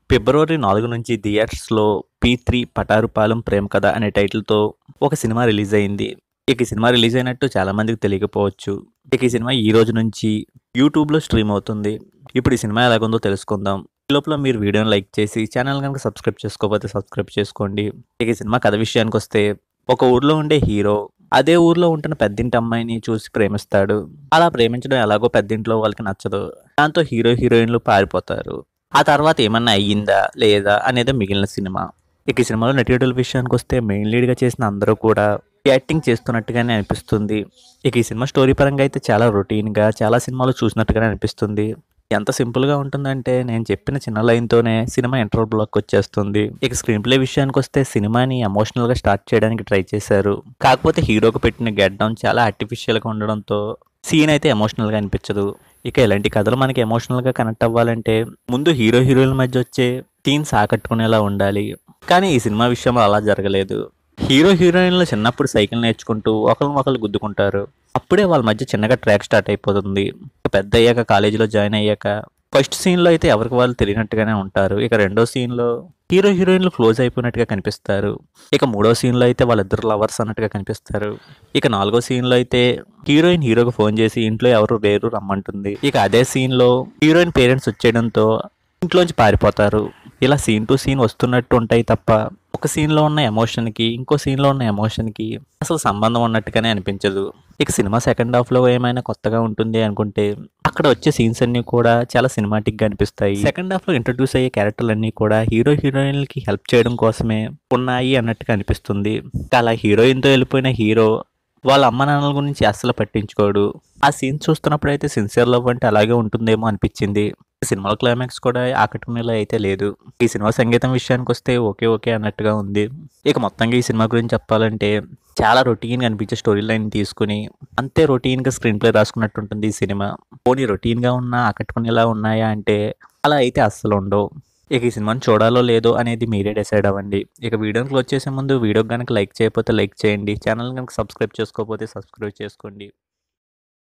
ఫిబ్రవరి నాలుగు నుంచి థియేటర్స్లో పీ త్రీ పటారుపాలెం ప్రేమ కథ అనే టైటిల్తో ఒక సినిమా రిలీజ్ అయింది ఇక ఈ సినిమా రిలీజ్ అయినట్టు చాలా మందికి తెలియకపోవచ్చు ఇక ఈ సినిమా ఈ రోజు నుంచి యూట్యూబ్లో స్ట్రీమ్ అవుతుంది ఇప్పుడు ఈ సినిమా ఎలాగుందో తెలుసుకుందాం ఈ లోపల మీరు వీడియోని లైక్ చేసి ఛానల్ కనుక సబ్స్క్రైబ్ చేసుకోకపోతే సబ్స్క్రైబ్ చేసుకోండి ఇక ఈ సినిమా కథ విషయానికి వస్తే ఒక ఊర్లో ఉండే హీరో అదే ఊర్లో ఉంటున్న పెద్దింటి అమ్మాయిని చూసి ప్రేమిస్తాడు అలా ప్రేమించడం ఎలాగో పెద్దింట్లో వాళ్ళకి నచ్చదు దాంతో హీరో హీరోయిన్లు పారిపోతారు ఆ తర్వాత ఏమన్నా అయ్యిందా లేదా అనేది మిగిలిన సినిమా ఇక ఈ సినిమాలో నటీనటుల విషయానికి వస్తే మెయిన్ లీడ్గా చేసిన అందరూ కూడా యాక్టింగ్ చేస్తున్నట్టుగానే అనిపిస్తుంది ఇక ఈ సినిమా స్టోరీ పరంగా అయితే చాలా రొటీన్గా చాలా సినిమాలు చూసినట్టుగానే అనిపిస్తుంది ఎంత సింపుల్గా ఉంటుందంటే నేను చెప్పిన చిన్న లైన్తోనే సినిమా ఇంటర్ బ్లాక్ వచ్చేస్తుంది ఇక స్క్రీన్ ప్లే విషయానికి వస్తే సినిమాని ఎమోషనల్గా స్టార్ట్ చేయడానికి ట్రై చేశారు కాకపోతే హీరోకి పెట్టిన గెట్ డౌన్ చాలా ఆర్టిఫిషియల్గా ఉండడంతో సీన్ అయితే ఎమోషనల్గా అనిపించదు ఇక ఇలాంటి కథలు మనకి ఎమోషనల్గా కనెక్ట్ అవ్వాలంటే ముందు హీరో హీరోయిన్ల మధ్య వచ్చే సీన్స్ ఆకట్టుకునేలా ఉండాలి కానీ ఈ సినిమా విషయంలో అలా జరగలేదు హీరో హీరోయిన్లు చిన్నప్పుడు సైకిల్ నేర్చుకుంటూ ఒకరిని ఒకరు గుద్దుకుంటారు అప్పుడే వాళ్ళ మధ్య చిన్నగా ట్రాక్ స్టార్ట్ అయిపోతుంది పెద్ద అయ్యాక కాలేజీలో జాయిన్ అయ్యాక ఫస్ట్ సీన్లో అయితే ఎవరికి వాళ్ళు తెలియనట్టుగానే ఉంటారు ఇక రెండో సీన్లో హీరో హీరోయిన్లు క్లోజ్ అయిపోయినట్టుగా కనిపిస్తారు ఇక మూడో సీన్లో అయితే వాళ్ళిద్దరు లవర్స్ అన్నట్టుగా కనిపిస్తారు ఇక నాలుగో సీన్లో అయితే హీరోయిన్ హీరోకి ఫోన్ చేసి ఇంట్లో ఎవరు లేరు రమ్మంటుంది ఇక అదే సీన్లో హీరోయిన్ పేరెంట్స్ వచ్చేయడంతో ఇంట్లోంచి పారిపోతారు ఇలా సీన్ టు సీన్ వస్తున్నట్టు ఉంటాయి తప్ప ఒక సీన్లో ఉన్న ఎమోషన్కి ఇంకో సీన్లో ఉన్న ఎమోషన్కి అసలు సంబంధం ఉన్నట్టుగానే అనిపించదు ఇక సినిమా సెకండ్ హాఫ్లో ఏమైనా కొత్తగా ఉంటుంది అనుకుంటే అక్కడ వచ్చే సీన్స్ అన్నీ కూడా చాలా సినిమాటిక్గా అనిపిస్తాయి సెకండ్ హాఫ్లో ఇంట్రడ్యూస్ అయ్యే క్యారెక్టర్లు అన్నీ కూడా హీరో హీరోయిన్లకి హెల్ప్ చేయడం కోసమే ఉన్నాయి అన్నట్టుగా అనిపిస్తుంది అలా హీరోయిన్తో వెళ్ళిపోయిన హీరో వాళ్ళ అమ్మ నాన్నల గురించి అస్సలు పట్టించుకోడు ఆ సీన్ చూస్తున్నప్పుడు అయితే సిన్సియర్ లవ్ అంటే అలాగే ఉంటుందేమో అనిపించింది సినిమా క్లైమాక్స్ కూడా ఆకట్టుకునేలా అయితే లేదు ఈ సినిమా సంగీతం విషయానికి వస్తే ఓకే ఓకే అన్నట్టుగా ఉంది ఇక మొత్తంగా ఈ సినిమా గురించి చెప్పాలంటే చాలా రొటీన్గా అనిపించే స్టోరీ లైన్ తీసుకుని అంతే రొటీన్గా స్క్రీన్ ప్లే రాసుకున్నట్టు ఉంటుంది ఈ సినిమా పోనీ రొటీన్గా ఉన్నా ఆకట్టుకునేలా ఉన్నాయా అంటే అలా అయితే అస్సలు ఉండవు ఇక ఈ సినిమాని చూడాలో లేదో అనేది మీరే డిసైడ్ అవ్వండి ఇక వీడియోని క్లోజ్ చేసే ముందు వీడియో కనుక లైక్ చేయకపోతే లైక్ చేయండి ఛానల్ కనుక సబ్స్క్రైబ్ చేసుకోకపోతే సబ్స్క్రైబ్ చేసుకోండి